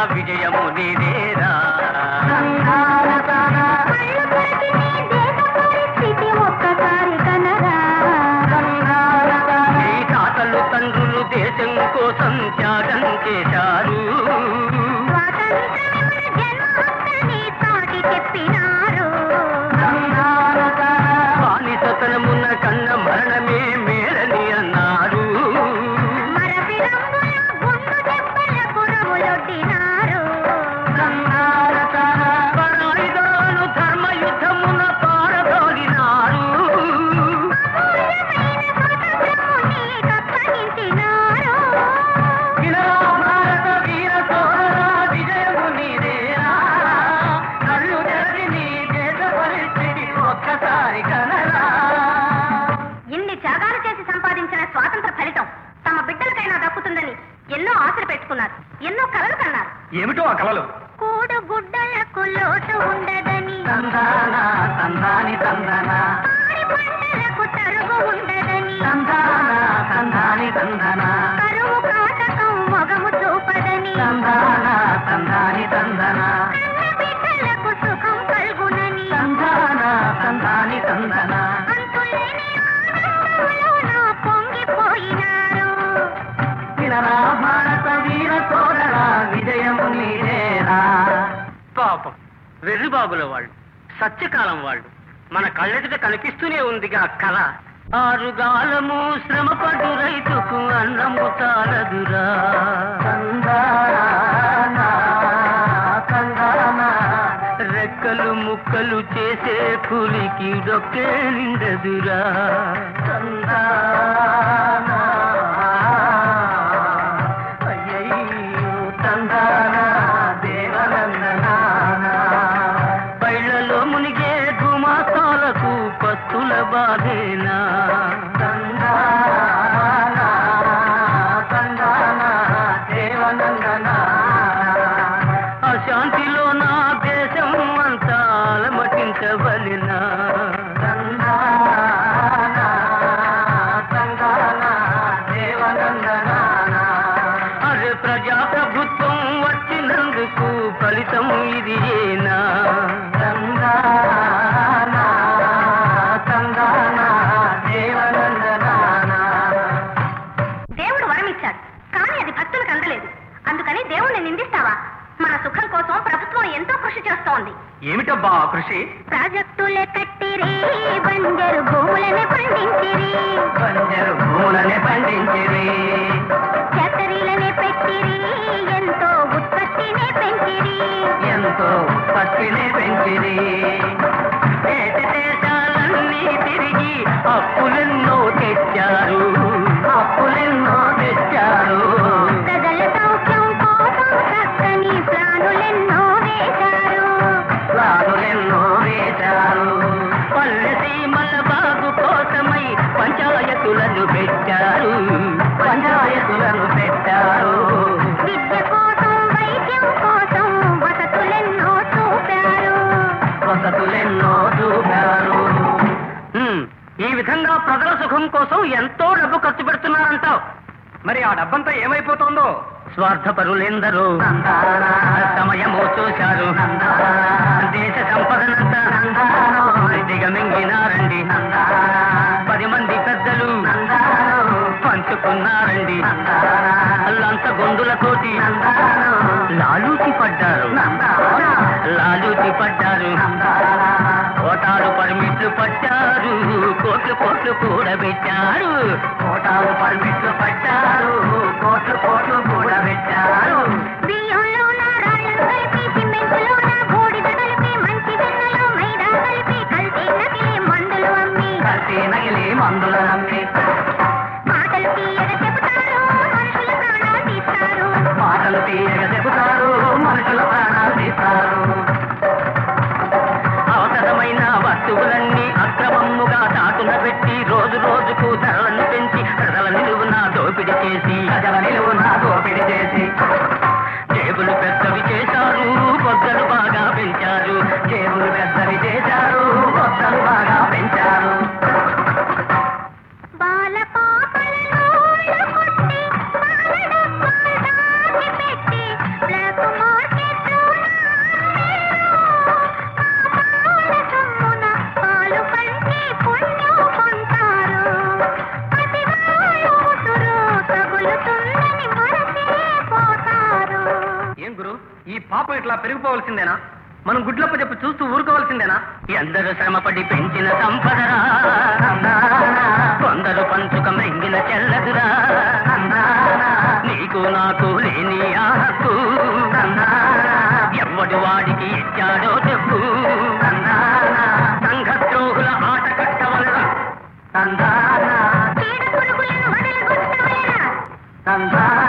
విజయము నీదేరా కళ్ళు తెరిచి నీ దేశ పరిస్థితి ఒక్కసారి కనరా నీ తాతలు తండ్రులు దేశం కోసం త్యాగం చేశారు స్వాతంత్రమే మన జన్మ హక్కని చాటి చెప్పినారు బానిసతనమున్న కన్న మరణమే మేలని అన్నారు మరపి రంగుల గుండు దెబ్బలకు రములొడ్డినారు పరాయిదాలు ధర్మయుద్ధమున పారదోలినారు అమూల్యమైన స్వతంత్రము నీకప్పగించినారు వినరా భారత వీర సోదరా విజయము నీదేరా కళ్ళు తెరచి నీ దేశ పరిస్థితి ఒక్కసారి కనరా ఇన్ని త్యాగాలు చేసి సంపాదించిన స్వాతంత్ర ఫలితం తమ బిడ్డలకైనా దక్కుతుందని ఎన్నో ఆశలు పెట్టుకున్నారు ఎన్నో కలలు కన్నారు ఏమిటో ఆ కలలు కూడు గుడ్డలకు లోటు ఉండదని తందాన తందాని తందన పాడి పంటలకు తరుగు ఉండదని తందాన తందాని తందన కరువు కాటకం మొగము చూపదని తందాన తందాని తందన కన్న బిడ్డలకు సుఖం కలుగునని తందాన తందాని తందన అంతులేని ఆనందంలోన పొంగిపోయినారు వినరా భారత వీర సోదరా విజయము నీదేరా పాపం వెర్రిబాబుల వాళ్ళు సత్యకాలం వాళ్ళు మన కళ్ళెదుట కనిపిస్తూనే ఉందిగా కళ ఆరుగాలము శ్రమపడు రైతుకు అన్నము చాలదురా రెక్కలు ముక్కలు చేసే కూలికి డొక్కే నిండదురా అయ్యయ్యో తందానా దేవనందనానా పళ్ళలో మునిగే గుమాస్తాలకు పస్తుల బాధేనా తందానా తందానా దేవనందనానా అశాంతిలో నా దేశం అంతా అలమటించవలెనా తందానా తందానా దేవనందనానా అరే ప్రజాప్రభుత్వం వచ్చినందుకు ఫలితం ఇది ఏనా తందానా తందానా దేవనందనానా దేవుడు వరమిచ్చాడు కానీ అది భక్తులకు అందలేదు అందుకని దేవుణ్ణి నిందిస్తావా మన సుఖం కోసం ప్రభుత్వం ఎంతో కృషి చేస్తోంది ఏమిటబ్బా ఆ కృషి ప్రాజెక్టులే కట్టిరి బంజరు భూములనే పండించిరి బంజరు భూములనే పండించిరి ఫ్యాక్టరీలనే పెట్టిరి ఎంతో ఉత్పత్తినే పెంచిరి ఎంతో ఉత్పత్తిని పెంచిరి దేశ దేశాలన్నీ తిరిగి అప్పులెన్నో తెచ్చారు అప్పులెన్నో తెచ్చారు ప్రజల సౌఖ్యం కోసం చక్కని ప్లానులెన్నో వేశారు రాజులెన్నో వేశారు పల్లె సీమల బాగు కోసమై పంచాయతులను పెట్టారు పంచాయతులను పెట్టారు విద్య కోసం వైద్యం కోసం వసతులెన్నో చూపారు వసతులెన్నో చూపారు హ్మ్, ఈ విధంగా ప్రజల సుఖం కోసం ఎంతో డబ్బు ఖర్చు పెడుతున్నారంటావు మరి ఆ డబ్బంతా ఏమైపోతుందో స్వార్థపరులెందరూ సమయము చూశారు దేశ సంపదనంతా దిగమింగినారండి పది మంది పెద్దలు పంచుకున్నారండి లంచ గొంతులతోటి లాలూచి పడ్డారు లాలూచి పడ్డారు కోటాలు పర్మిట్లు పట్టారు కోట్లు కోట్లు కూడబెట్టారు కోటాలు పర్మిట్లు పట్టారు కోట్లు కోట్లు కూడబెట్టారు బియ్యంలోన రాళ్ళను కలిపి సిమెంటులోన బూడిద కలిపి మంచి వెన్నలో మైదా కలిపి కల్తీ నకిలీ మందులు అమ్మి కల్తీ నగిలి మందుల నమ్మి మాటలు తీయగా చెబుతారు మనుషుల ప్రాణాలు తీస్తారు మాటలు తీయగా చెబుతారు మనుషుల ప్రాణాలు తీస్తారు అవసరమైన వస్తువులన్నీ అక్రమముగా చాటున పెట్టి రోజు రోజుకు ధరలను పెంచి ప్రజల నిలువున దోపిడీ చేసి పాపం ఇట్లా పెరిగిపోవలసిందేనా మనం గుడ్లప్ప చెప్పి చూస్తూ ఊరుకోవాల్సిందేనా ఎందరు శ్రమపడి పెంచిన సంపదరా కొందరు పంచుక మెంగిన చెల్లదురా నీకు నాకు లేని ఆ హక్కు ఎవ్వడు వాడికి ఇచ్చాడో చెప్పు సంఘద్రోహుల ఆట కట్టవలన చీడ పురుగులను వదలగొట్టవలెనా తందాన